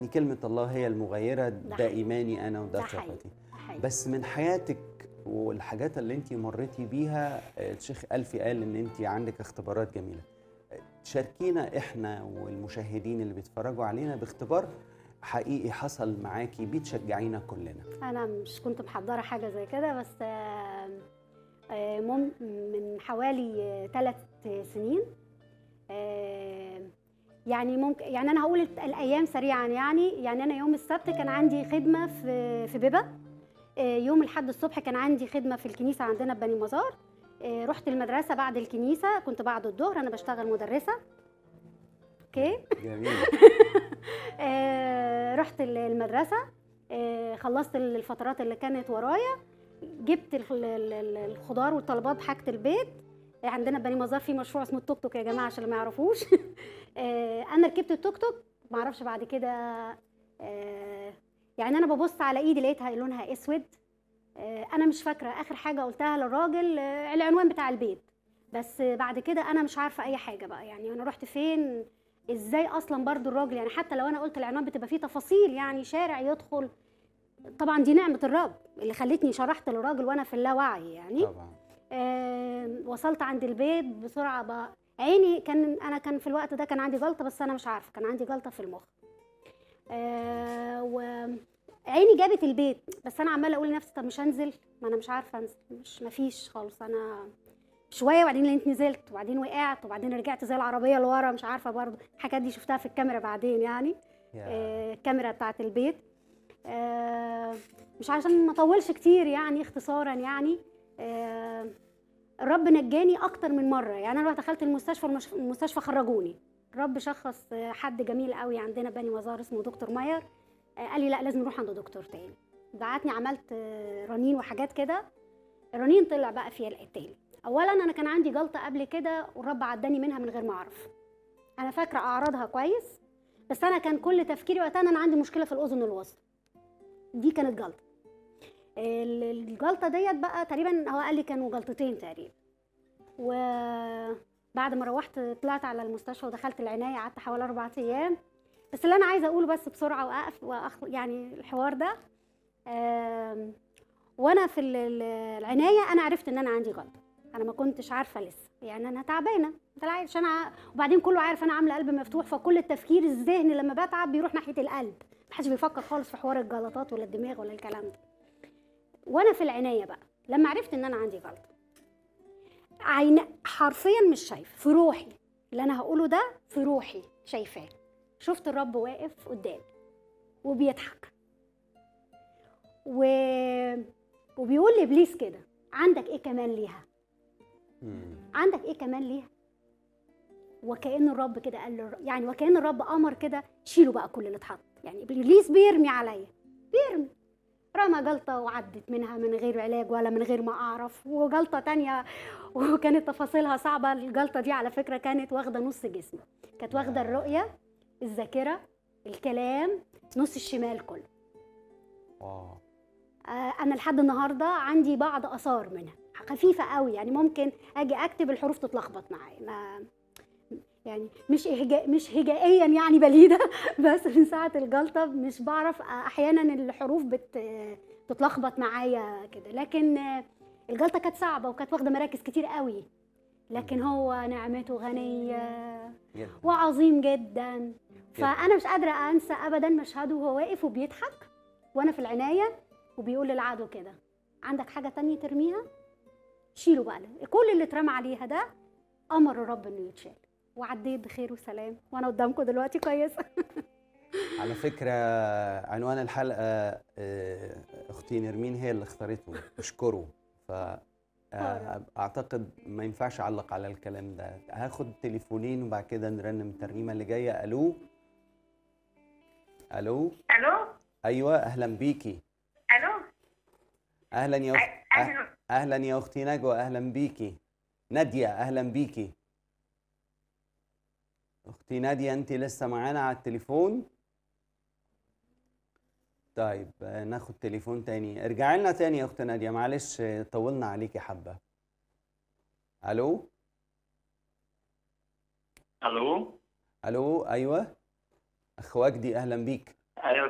إن كلمة الله هي المغيرة ده ده حقيقي. إيماني أنا وده ده حقيقي. ثقتي حقيقي. بس من حياتك والحاجات اللي انت مريتي بيها آه، الشيخ ألفي قال ان انت عندك اختبارات جميلة آه، شاركينا احنا والمشاهدين اللي بيتفرجوا علينا باختبار حقيقي حصل معاكي بتشجعينا كلنا انا مش كنت محضره حاجه زي كده بس آه، آه، مم- من حوالي ثلاث سنين آه، يعني ممكن يعني انا هقول الايام سريعا يعني يعني انا يوم السبت كان عندي خدمه في في بيبا آه، يوم الاحد الصبح كان عندي خدمه في الكنيسه عندنا في بني مزار آه، رحت المدرسه بعد الكنيسه كنت بعد الظهر انا بشتغل مدرسه اوكي جميل آه، رحت ال- المدرسة آه، خلصت الفترات اللي كانت ورايا جبت ال- ال- ال- الخضار والطلبات حاجة البيت آه، عندنا بني مزار في مشروع اسمه التوك توك يا جماعة عشان اللي ما يعرفوش آه، أنا ركبت التوك توك ما اعرفش بعد كده آه، يعني أنا ببص على إيدي لقيتها لونها أسود آه، أنا مش فاكرة آخر حاجة قلتها للراجل آه، العنوان بتاع البيت بس آه، بعد كده أنا مش عارفة أي حاجة بقى يعني أنا رحت فين ازاي اصلا برضو الراجل يعني حتى لو انا قلت العنوان بتبقى فيه تفاصيل يعني شارع يدخل طبعا دي نعمه الرب اللي خلتني شرحت للراجل وانا في اللاوعي يعني طبعا آه وصلت عند البيت بسرعه بقى عيني كان انا كان في الوقت ده كان عندي جلطه بس انا مش عارفه كان عندي جلطه في المخ آه وعيني جابت البيت بس انا عماله اقول لنفسي طب مش هنزل ما انا مش عارفه انزل مش مفيش خالص انا شويه وبعدين لقيت نزلت وبعدين وقعت وبعدين رجعت زي العربيه لورا مش عارفه برضو الحاجات دي شفتها في الكاميرا بعدين يعني يا آه، الكاميرا بتاعت البيت آه، مش عشان ما اطولش كتير يعني اختصارا يعني آه، الرب نجاني اكتر من مره يعني انا رحت دخلت المستشفى المش- المستشفى خرجوني الرب شخص آه، حد جميل قوي عندنا بني وزار اسمه دكتور ماير آه، قال لي لا لازم نروح عند دكتور تاني بعتني عملت آه، رنين وحاجات كده الرنين طلع بقى فيها التالي اولا انا كان عندي جلطه قبل كده والرب عداني منها من غير ما اعرف انا فاكره اعراضها كويس بس انا كان كل تفكيري وقتها ان انا عندي مشكله في الاذن الوسطى دي كانت جلطه ال- الجلطه ديت بقى تقريبا هو قال لي كانوا جلطتين تقريبا وبعد ما روحت طلعت على المستشفى ودخلت العنايه قعدت حوالي اربع ايام بس اللي انا عايزه اقوله بس بسرعه واقف وأخ يعني الحوار ده آم، وانا في ال- ال- العنايه انا عرفت ان انا عندي جلطه انا ما كنتش عارفه لسه يعني انا تعبانه انت عارف عشان ع- وبعدين كله عارف انا عامله قلب مفتوح فكل التفكير الذهني لما بتعب بيروح ناحيه القلب محدش بيفكر خالص في حوار الجلطات ولا الدماغ ولا الكلام ده وانا في العنايه بقى لما عرفت ان انا عندي جلطه عين حرفيا مش شايفه في روحي اللي انا هقوله ده في روحي شايفاه شفت الرب واقف قدامي وبيضحك و... وبيقول لابليس كده عندك ايه كمان ليها مم. عندك ايه كمان ليها وكأن الرب كده قال له يعني وكأن الرب امر كده شيلوا بقى كل اللي اتحط يعني ابليس بيرمي عليا بيرمي رمى جلطة وعدت منها من غير علاج ولا من غير ما أعرف وجلطة تانية وكانت تفاصيلها صعبة الجلطة دي على فكرة كانت واخدة نص جسمي كانت واخدة الرؤية الذاكرة الكلام نص الشمال كله واو آه، انا لحد النهارده عندي بعض اثار منها خفيفه قوي يعني ممكن اجي اكتب الحروف تتلخبط معايا ما يعني مش إهجاء مش هجائيا يعني بليده بس من ساعه الجلطه مش بعرف احيانا الحروف بت بتتلخبط معايا كده لكن آه، الجلطه كانت صعبه وكانت واخده مراكز كتير قوي لكن هو نعمته غنيه جدا وعظيم جدا فانا مش قادره انسى ابدا مشهده وهو واقف وبيضحك وانا في العنايه وبيقول للعدو كده عندك حاجه تانية ترميها شيله بقى كل اللي اترمى عليها ده امر الرب انه يتشال وعديت بخير وسلام وانا قدامكم دلوقتي كويسه على فكرة عنوان الحلقة آه، أختي نرمين هي اللي اختارته اشكره ف آه، أعتقد ما ينفعش أعلق على الكلام ده هاخد تليفونين وبعد كده نرنم الترنيمة اللي جاية ألو ألو الو أيوة أهلا بيكي الو أهلا يا أخت أ- اهلا أهلا يا أختي نجوى أهلا بيكي نادية أهلا بيكي أختي نادية أنت لسه معانا على التليفون طيب آه، ناخد تليفون تاني ارجعي لنا تاني يا أخت نادية معلش آه، طولنا عليكي حبة ألو الو ألو أيوة أخ وجدي أهلا بيك ايوه